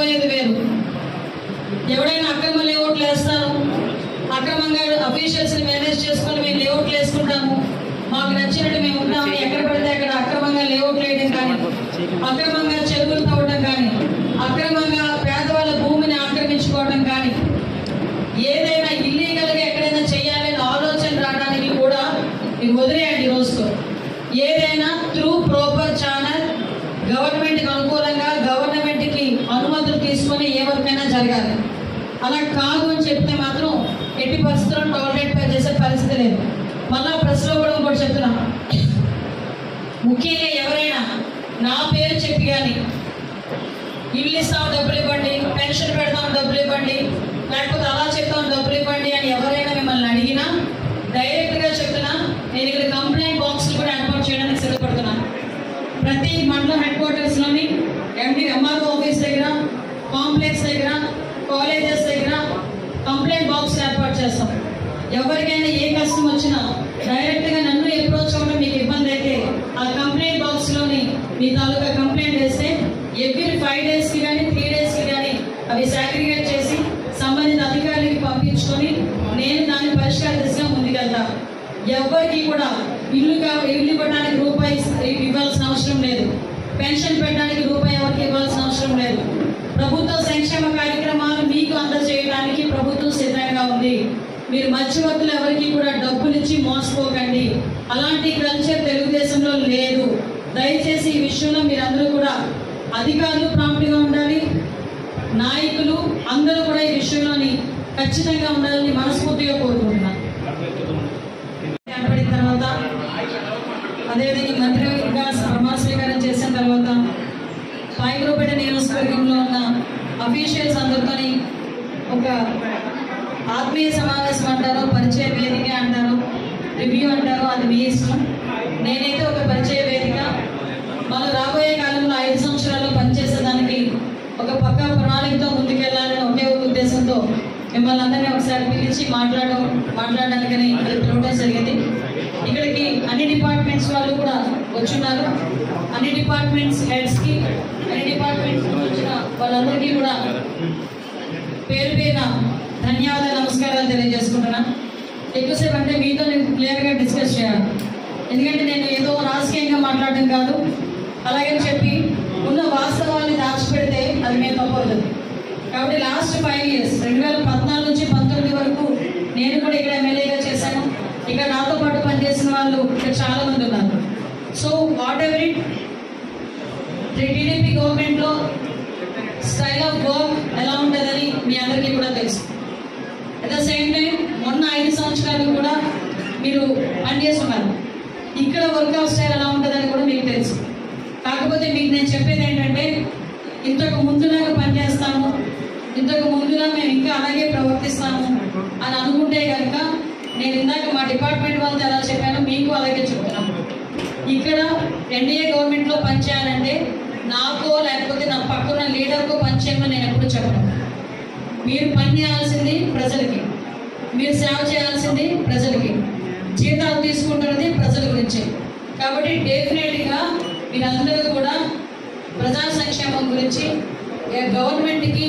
ఐదు వేలు ఎవడైనా అక్రమ లేఅవుట్లు వేస్తారు అక్రమంగా అఫీషియల్స్ మేనేజ్ చేసుకొని మేము లేఅవుట్లు వేసుకుంటాము మాకు నచ్చినట్టు మేము ఉంటాము ఎక్కడ పడితే అక్కడ అక్రమంగా లేఅవుట్లు వేయడం కానీ అక్రమంగా చెరువులు తవ్వడం కానీ అక్రమంగా పేదవాళ్ళ భూమిని ఆక్రమించుకోవడం కానీ ఏదైనా ఇల్లీగల్ గా ఎక్కడైనా చేయాలని ఆలోచన రావడానికి కూడా మీరు వదిలేయండి ఈ రోజుతో ఏదైనా త్రూ ప్రాపర్ ఛానల్ గవర్నమెంట్ కి అనుకూలంగా గవర్నమెంట్ కి అనుమతులు తీసుకొని ఏ వరకైనా జరగాలి అలా కాదు అని చెప్తే మాత్రం ఎట్టి పరిస్థితుల్లో టాలరేట్ పే చేసే పరిస్థితి లేదు మళ్ళా ప్రెస్లో కూడా ఇంకోటి చెప్తున్నా ముఖ్యంగా ఎవరైనా నా పేరు చెప్పి కానీ ఇల్లు ఇస్తాం డబ్బులు ఇవ్వండి పెన్షన్ పెడతాం డబ్బులు ఇవ్వండి లేకపోతే అలా చెప్తాం డబ్బులు ఇవ్వండి అని ఎవరైనా మిమ్మల్ని అడిగినా డైరెక్ట్ గా చెప్తున్నా నేను ఇక్కడ కంప్లైంట్ బాక్స్ కూడా ఏర్పాటు చేయడానికి సిద్ధపడుతున్నాను ప్రతి మండలం హెడ్ క్వార్టర్స్ లోని ఎండి ఎంఆర్ఓ ఆఫీస్ దగ్గర కాంప్లెక్స్ దగ్గర కాలేజెస్ దగ్గర కంప్లైంట్ బాక్స్ ఏర్పాటు చేస్తాం ఎవరికైనా ఏ కష్టం వచ్చినా డైరెక్ట్ గా నన్ను అప్రోచ్ అవ్వడం మీకు ఇబ్బంది అయితే ఆ కంప్లైంట్ బాక్స్ లోని మీ తాలూకా కంప్లైంట్ వేస్తే ఎవ్రీ ఫైవ్ డేస్ కి కానీ త్రీ డేస్ కి కానీ అవి సాగ్రిగేట్ చేసి సంబంధిత అధికారులకి పంపించుకొని నేను దాని పరిష్కార దిశగా ముందుకెళ్తా ఎవరికి కూడా ఇల్లు కా- ఇల్లు ఇవ్వడానికి రూపాయి ఇవ్వాల్సిన అవసరం లేదు పెన్షన్ పెట్టడానికి రూపాయి ఎవరికి ఇవ్వాల్సిన అవసరం లేదు ప్రభుత్వ సంక్షేమ కార్యక్రమాలు మీకు అందజేయడానికి ప్రభుత్వం సిద్ధంగా ఉంది మీరు మధ్యవర్తులు ఎవరికి కూడా డబ్బులు ఇచ్చి మోసపోకండి అలాంటి కల్చర్ తెలుగుదేశంలో లేదు దయచేసి ఈ విషయంలో మీరందరూ కూడా అధికారులు ప్రాంప్ట్గా ఉండాలి నాయకులు అందరూ కూడా ఈ విషయంలోని ఖచ్చితంగా ఉండాలని మనస్ఫూర్తిగా కోరుకుంటున్నాను ఏర్పడిన తర్వాత అదేవిధంగా ఈ మంత్రిగా ప్రమాణ స్వీకారం చేసిన తర్వాత పాయకురపేట నియోజకవర్గంలో ఉన్న అఫీషియల్స్ అందరితోని ఒక ఆత్మీయ సమావేశం అంటారు పరిచయ వేదిక అంటారు రివ్యూ అంటారు అది మీ ఇష్టం నేనైతే ఒక పరిచయ వేదిక మనం రాబోయే కాలంలో ఐదు సంవత్సరాలు పనిచేసేదానికి ఒక పక్క ప్రణాళికతో ముందుకెళ్లాలని ఒకే ఒక ఉద్దేశంతో మిమ్మల్ని అందరినీ ఒకసారి పిలిచి మాట్లాడడం మాట్లాడడానికని ఇక్కడ పిలవడం జరిగింది ఇక్కడికి అన్ని డిపార్ట్మెంట్స్ వాళ్ళు కూడా వచ్చున్నారు అన్ని డిపార్ట్మెంట్స్ హెడ్స్ కి అన్ని డిపార్ట్మెంట్స్ వచ్చిన వాళ్ళందరికీ కూడా పేరు పేరున ధన్యవాదాలు నమస్కారాలు తెలియజేసుకుంటున్నా ఎక్కువసేపు అంటే మీతో నేను క్లియర్గా డిస్కస్ చేయాలి ఎందుకంటే నేను ఏదో రాజకీయంగా మాట్లాడడం కాదు అలాగని చెప్పి ఉన్న వాస్తవాన్ని దాచిపెడితే అది మేము తప్పవుతుంది కాబట్టి లాస్ట్ ఫైవ్ ఇయర్స్ రెండు వేల పద్నాలుగు నుంచి పంతొమ్మిది వరకు నేను కూడా ఇక్కడ ఎమ్మెల్యేగా చేశాను ఇక్కడ నాతో పాటు పనిచేసిన వాళ్ళు ఇక్కడ చాలా మంది ఉన్నారు so whatever it TDP గవర్నమెంట్లో స్టైల్ ఆఫ్ వర్క్ ఎలా ఉంటుందని మీ అందరికీ కూడా తెలుసు అట్ ద సేమ్ టైం మొన్న ఐదు సంవత్సరాలు కూడా మీరు పనిచేస్తున్నారు ఇక్కడ వర్క్ అవుట్ స్టైల్ ఎలా ఉంటుందని కూడా మీకు తెలుసు కాకపోతే మీకు నేను చెప్పేది ఏంటంటే ఇంతకు ముందులాగా పనిచేస్తాము ఇంతకు ముందులా మేము ఇంకా అలాగే ప్రవర్తిస్తాము అని అనుకుంటే కనుక నేను ఇందాక మా డిపార్ట్మెంట్ వాళ్ళతో ఎలా చెప్పానో మీకు అలాగే చెప్తున్నాను ఇక్కడ ఎన్డీఏ గవర్నమెంట్లో పనిచేయాలంటే నాకో లేకపోతే నా పక్కన లీడర్కో పనిచేయమని నేను ఎప్పుడు చెప్పను మీరు పని చేయాల్సింది ప్రజలకి మీరు సేవ చేయాల్సింది ప్రజలకి జీతాలు తీసుకుంటున్నది ప్రజల గురించి కాబట్టి డెఫినెట్గా మీరందరూ కూడా ప్రజా సంక్షేమం గురించి ఏ గవర్నమెంట్కి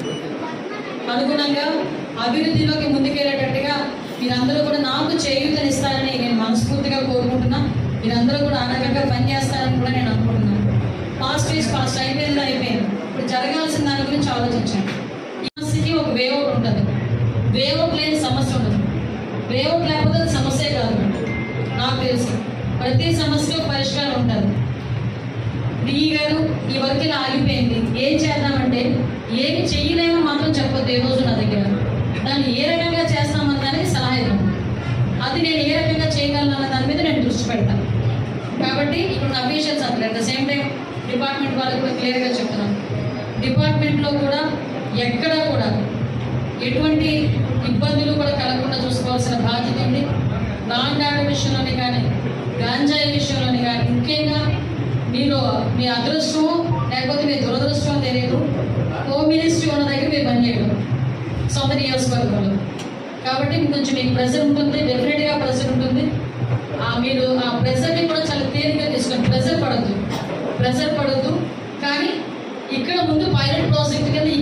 అనుగుణంగా అభివృద్ధిలోకి ముందుకెళ్ళేటట్టుగా మీరందరూ కూడా నాకు చేయూతనిస్తారని నేను మనస్ఫూర్తిగా కోరుకుంటున్నా మీరందరూ కూడా అనగంగా పనిచేస్తారని కూడా నేను అనుకుంటున్నాను పాస్ట్ ఈజ్ పాస్ట్ అయిపోయింది అయిపోయింది ఇప్పుడు జరగాల్సిన దాని గురించి ఆలోచించండి ఈ సమస్యకి ఒక వేఅవుట్ ఉంటుంది వేఅవుట్ లేని సమస్య ఉండదు వేఅవుట్ లేకపోతే అది సమస్యే కాదు నాకు తెలుసు ప్రతి సమస్యకు పరిష్కారం ఉంటుంది డిఈ గారు ఈ వర్క్ ఇలా ఆగిపోయింది ఏం చేద్దామంటే ఏమి చెయ్యలేమో మాత్రం చెప్పొద్దు ఏ రోజు నా దగ్గర దాన్ని ఏ రకంగా చేస్తామన్న దానికి సలహా ఇవ్వండి అది నేను ఏ రకంగా చేయగలను అన్న దాని మీద నేను దృష్టి పెడతాను కాబట్టి ఇప్పుడు అఫీషియల్స్ అంటారు at the same time department వాళ్ళకి కూడా క్లియర్గా చెప్తున్నాను డిపార్ట్మెంట్లో కూడా ఎక్కడా కూడా ఎటువంటి ఇబ్బందులు కూడా కలగకుండా చూసుకోవాల్సిన బాధ్యత ఉంది నాన్ ఆర్డర్ విషయంలోనే కానీ గాంజాయి విషయంలోనే కానీ ముఖ్యంగా మీరు మీ అదృష్టం లేకపోతే మీ దురదృష్టం తెలియదు హోమ్ మినిస్ట్రీ ఉన్న దగ్గర మీరు పనిచేయడం సొంత నియోజకవర్గంలో కాబట్టి కొంచెం మీకు ప్రెజర్ ఉంటుంది డెఫినెట్గా ప్రెజర్ ఉంటుంది ఆ మీరు ఆ ప్రెజర్ని కూడా చాలా తేలిగ్గా తీసుకోండి ప్రెజర్ పడద్దు ప్రెజర్ పడద్దు కానీ ఇక్కడ ముందు పైలట్ ప్రాజెక్ట్ కింద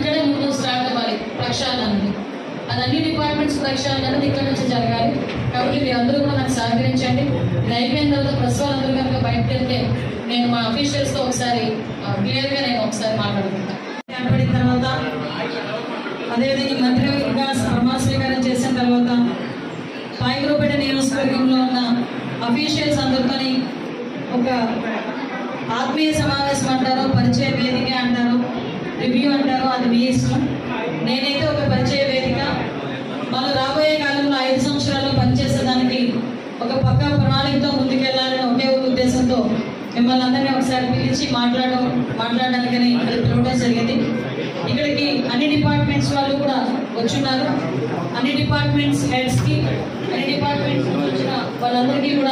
అది అన్ని డిపార్ట్మెంట్స్ ప్రక్షాళన అనేది ఇక్కడ నుంచి జరగాలి కాబట్టి మీరు అందరూ కూడా నాకు సహకరించండి ఇది అయిపోయిన తర్వాత ప్రెస్ వాళ్ళందరూ కనుక బయటకు వెళ్తే నేను మా అఫీషియల్స్తో ఒకసారి క్లియర్గా నేను ఒకసారి మాట్లాడుకుంటాను ఏర్పడిన తర్వాత అదేవిధంగా ఈ మంత్రిగా ప్రమాణ స్వీకారం చేసిన తర్వాత పాయకురపేట నియోజకవర్గంలో ఉన్న అఫీషియల్స్ అందరితోని ఒక ఆత్మీయ సమావేశం అంటారు పరిచయ వేదిక అంటారు రివ్యూ అంటారు అది మీ ఇష్టం నేనైతే ఒక పరిచయ వేదిక మనం రాబోయే కాలంలో ఐదు సంవత్సరాలు పనిచేసేదానికి ఒక పక్క ప్రణాళికతో ముందుకెళ్లాలని ఒకే ఒక ఉద్దేశంతో మిమ్మల్ని అందరినీ ఒకసారి పిలిచి మాట్లాడడం మాట్లాడడానికని ఇక్కడ పిలవడం జరిగింది ఇక్కడికి అన్ని డిపార్ట్మెంట్స్ వాళ్ళు కూడా వచ్చున్నారు అన్ని డిపార్ట్మెంట్స్ హెడ్స్కి అన్ని డిపార్ట్మెంట్స్ వచ్చిన వాళ్ళందరికీ కూడా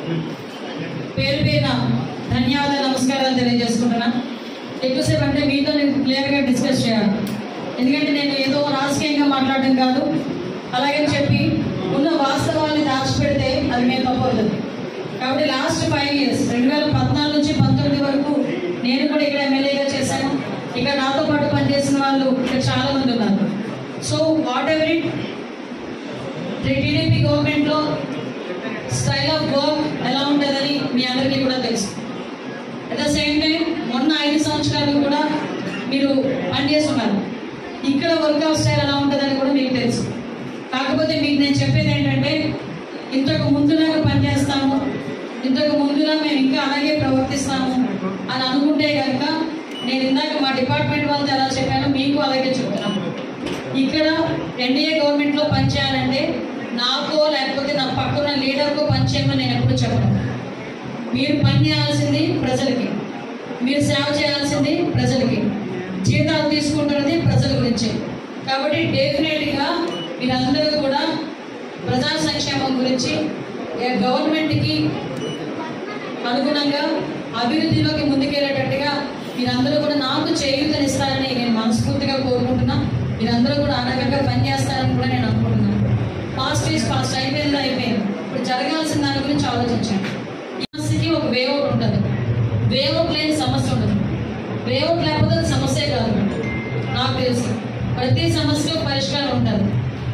పేరు పేరున ధన్యవాదాలు నమస్కారాలు తెలియజేసుకుంటున్నా ఎక్కువసేపు అంటే మీతో నేను క్లియర్గా డిస్కస్ చేయాలి ఎందుకంటే నేను ఏదో రాజకీయంగా మాట్లాడడం కాదు అలాగని చెప్పి ఉన్న వాస్తవాన్ని దాచిపెడితే అది మేము తప్పవుతుంది కాబట్టి లాస్ట్ ఫైవ్ ఇయర్స్ రెండు వేల పద్నాలుగు నుంచి పంతొమ్మిది వరకు నేను కూడా ఇక్కడ ఎమ్మెల్యేగా చేశాను ఇక్కడ నాతో పాటు పనిచేసిన వాళ్ళు ఇక్కడ చాలా మంది ఉన్నారు so whatever it TDP గవర్నమెంట్లో స్టైల్ ఆఫ్ వర్క్ ఎలా ఉంటుందని మీ అందరికీ కూడా తెలుసు అట్ ద సేమ్ టైం మొన్న ఐదు సంవత్సరాలు కూడా మీరు పనిచేస్తున్నారు ఇక్కడ వర్క్ అవుట్ స్టైల్ ఎలా ఉంటుందని కూడా మీకు తెలుసు కాకపోతే మీకు నేను చెప్పేది ఏంటంటే ఇంతకు ముందులాగా పనిచేస్తాము ఇంతకు ముందులా మేము ఇంకా అలాగే ప్రవర్తిస్తాము అని అనుకుంటే కనుక నేను ఇందాక మా డిపార్ట్మెంట్ వాళ్ళతో ఎలా చెప్పానో మీకు అలాగే చెప్తున్నాను ఇక్కడ ఎన్డీఏ గవర్నమెంట్లో పనిచేయాలంటే నాకో లేకపోతే నా పక్కన లీడర్కో పనిచేయమని నేను ఎప్పుడు చెప్పను మీరు పని చేయాల్సింది ప్రజలకి మీరు సేవ చేయాల్సింది ప్రజలకి జీతాలు తీసుకుంటున్నది ప్రజల గురించి కాబట్టి డెఫినెట్గా మీరందరూ కూడా ప్రజా సంక్షేమం గురించి ఏ గవర్నమెంట్కి అనుగుణంగా అభివృద్ధిలోకి ముందుకెళ్ళేటట్టుగా మీరందరూ కూడా నాకు చేయూతనిస్తారని నేను మనస్ఫూర్తిగా కోరుకుంటున్నా మీరందరూ కూడా ఆ రకంగా పనిచేస్తారని కూడా నేను అనుకుంటున్నాను ఫాస్ట్ ఈజ్ ఫాస్ట్ అయిపోయింది అయిపోయింది ఇప్పుడు జరగాల్సిన దాని గురించి ఆలోచించండి ఈ సమస్యకి ఒక వే అవుట్ ఉంటుంది వే అవుట్ లేని సమస్య ఉండదు వే అవుట్ లేకపోతే అది సమస్యే కాదు నాకు తెలుసు ప్రతి సమస్యకు పరిష్కారం ఉంటుంది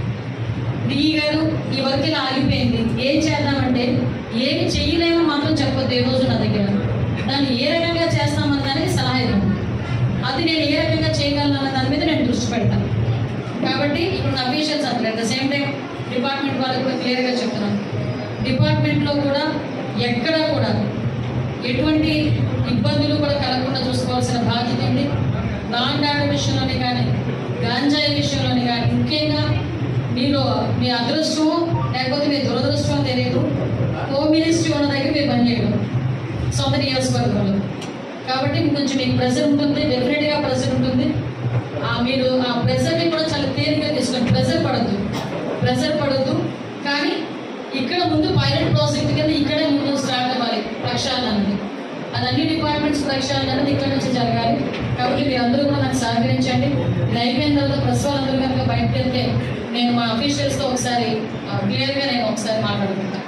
డిఈ గారు ఈ వర్క్ ఇలా ఆగిపోయింది ఏం చేద్దామంటే ఏమి చెయ్యలేమో మాత్రం చెప్పొద్దు ఈ రోజు నా దగ్గర దాన్ని ఏ రకంగా చేస్తామన్న దానికి సలహా ఇవ్వండి అది నేను ఏ రకంగా చేయగలను అన్న దాని మీద నేను దృష్టి పెడతాను కాబట్టి ఇప్పుడు నా అఫీషియల్స్ అట్లా at the same time department వాళ్ళకి కూడా క్లియర్గా చెప్తున్నాను డిపార్ట్మెంట్లో కూడా ఎక్కడ కూడా ఎటువంటి ఇబ్బందులు కూడా కలగకుండా చూసుకోవాల్సిన బాధ్యత ఉంది లాండ్ ఆర్డర్ విషయంలోనే కానీ గాంజాయి విషయంలోనే కానీ ముఖ్యంగా మీరు మీ అదృష్టమో లేకపోతే మీ దురదృష్టమో తెలియదు హోమ్ మినిస్ట్రీ ఉన్న దగ్గర మీరు పనిచేయడం సొంత నియోజకవర్గంలో కాబట్టి కొంచెం మీకు ప్రెషర్ ఉంటుంది డెఫినెట్గా ప్రెషర్ ఉంటుంది ఆ మీరు ఆ ప్రెషర్ని కూడా చాలా తేలిగ్గా తీసుకోండి ప్రెషర్ పడద్దు ప్రెషర్ పడద్దు కానీ ఇక్కడ ముందు పైలట్ ప్రాజెక్ట్ కింద ఇక్కడే ముందు స్టార్ట్ అవ్వాలి ప్రక్షాళన అనేది అది అన్ని డిపార్ట్మెంట్స్ ప్రక్షాళన అనేది ఇక్కడ నుంచి జరగాలి కాబట్టి మీరు అందరూ కూడా నాకు సహకరించండి ఇది అయిపోయిన తర్వాత ప్రెస్ వాళ్ళందరూ కనుక బయటకు వెళ్తే నేను మా అఫీషియల్స్తో ఒకసారి క్లియర్గా నేను ఒకసారి మాట్లాడుకుంటాను